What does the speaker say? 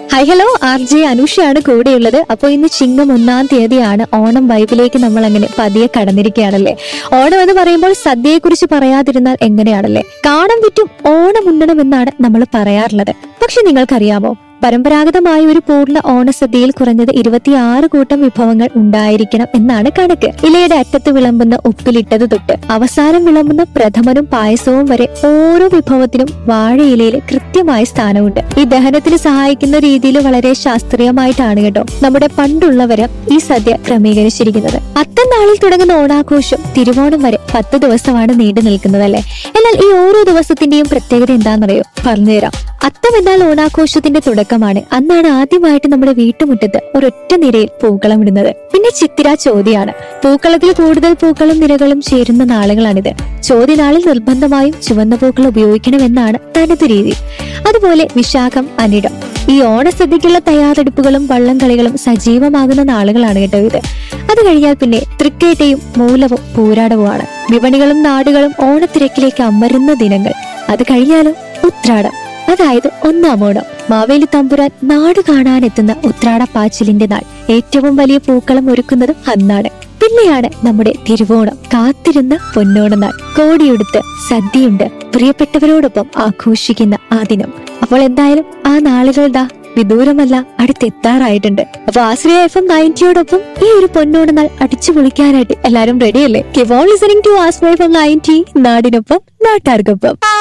high hello R J അനുഷയാണ് കൂടെയുള്ളത് അപ്പോൾ ഇന്ന് ചിങ്ങം ഒന്നാം തീയതിയാണ് ഓണം വൈബിലേക്ക് നമ്മൾ അങ്ങനെ പതിയെ കടന്നിരിക്കുകയാണല്ലേ ഓണം എന്ന് പറയുമ്പോൾ സദ്യയെക്കുറിച്ച് പറയാതിരുന്നാൽ എങ്ങനെയാണല്ലേ കാണം വിറ്റും ഓണം ഉണ്ണണം എന്നാണ് നമ്മൾ പറയാറുള്ളത് പക്ഷെ നിങ്ങൾക്കറിയാമോ പരമ്പരാഗതമായ ഒരു പൂർണ്ണ ഓണസദ്യയിൽ കുറഞ്ഞത് ഇരുപത്തിയാറ് കൂട്ടം വിഭവങ്ങൾ ഉണ്ടായിരിക്കണം എന്നാണ് കണക്ക് ഇലയുടെ അറ്റത്ത് വിളമ്പുന്ന ഉപ്പിലിട്ടത് തൊട്ട് അവസാനം വിളമ്പുന്ന പ്രഥമനും പായസവും വരെ ഓരോ വിഭവത്തിനും വാഴയിലയിൽ കൃത്യമായ സ്ഥാനമുണ്ട് ഈ ദഹനത്തിന് സഹായിക്കുന്ന രീതിയിൽ വളരെ ശാസ്ത്രീയമായിട്ടാണ് കേട്ടോ നമ്മുടെ പണ്ടുള്ളവര് ഈ സദ്യ ക്രമീകരിച്ചിരിക്കുന്നത് അത്തം നാളിൽ തുടങ്ങുന്ന ഓണാഘോഷം തിരുവോണം വരെ പത്ത് ദിവസമാണ് നീണ്ടു നിൽക്കുന്നതല്ലേ എന്നാൽ ഈ ഓരോ ദിവസത്തിന്റെയും പ്രത്യേകത എന്താണെന്നറിയോ പറഞ്ഞുതരാം അത്തം എന്നാൽ ഓണാഘോഷത്തിന്റെ തുടക്കമാണ് അന്നാണ് ആദ്യമായിട്ട് നമ്മുടെ വീട്ടുമുറ്റത്ത് ഒരൊറ്റ നിരയിൽ പൂക്കളം ഇടുന്നത് പിന്നെ ചിത്തിര ചോദ്യാണ് പൂക്കളത്തിൽ കൂടുതൽ പൂക്കളും നിരകളും ചേരുന്ന നാളുകളാണിത് ചോദ്യനാളിൽ നിർബന്ധമായും ചുവന്ന പൂക്കൾ ഉപയോഗിക്കണമെന്നാണ് തനത് രീതി അതുപോലെ വിശാഖം അനിടം ഈ ഓണസദ്യക്കുള്ള തയ്യാറെടുപ്പുകളും വള്ളംകളികളും സജീവമാകുന്ന നാളുകളാണ് കേട്ടോ ഇത് അത് കഴിഞ്ഞാൽ പിന്നെ തൃക്കേട്ടയും മൂലവും പൂരാടവുമാണ് വിപണികളും നാടുകളും ഓണത്തിരക്കിലേക്ക് അമരുന്ന ദിനങ്ങൾ അത് കഴിഞ്ഞാലും ഉത്രാടം അതായത് ഒന്നാം ഓണം മാവേലി തമ്പുരാൻ നാട് കാണാനെത്തുന്ന ഉത്രാട പാച്ചിലിന്റെ നാൾ ഏറ്റവും വലിയ പൂക്കളം ഒരുക്കുന്നതും അന്നാണ് പിന്നെയാണ് നമ്മുടെ തിരുവോണം കാത്തിരുന്ന പൊന്നോണ നാൾ കോടിയെടുത്ത് സദ്യയുണ്ട് പ്രിയപ്പെട്ടവരോടൊപ്പം ആഘോഷിക്കുന്ന ആ ദിനം അപ്പോൾ എന്തായാലും ആ നാളുകൾ ദാ വിദൂരമല്ല അടുത്തെത്താറായിട്ടുണ്ട് അപ്പൊ ആശ്രയ എഫ് എം നയൻറ്റിയോടൊപ്പം ഈ ഒരു പൊന്നോണ നാൾ അടിച്ചു പൊളിക്കാനായിട്ട് എല്ലാരും റെഡിയല്ലേ keep on listening to Ashraya F M ninety നാടിനൊപ്പം നാട്ടാർക്കൊപ്പം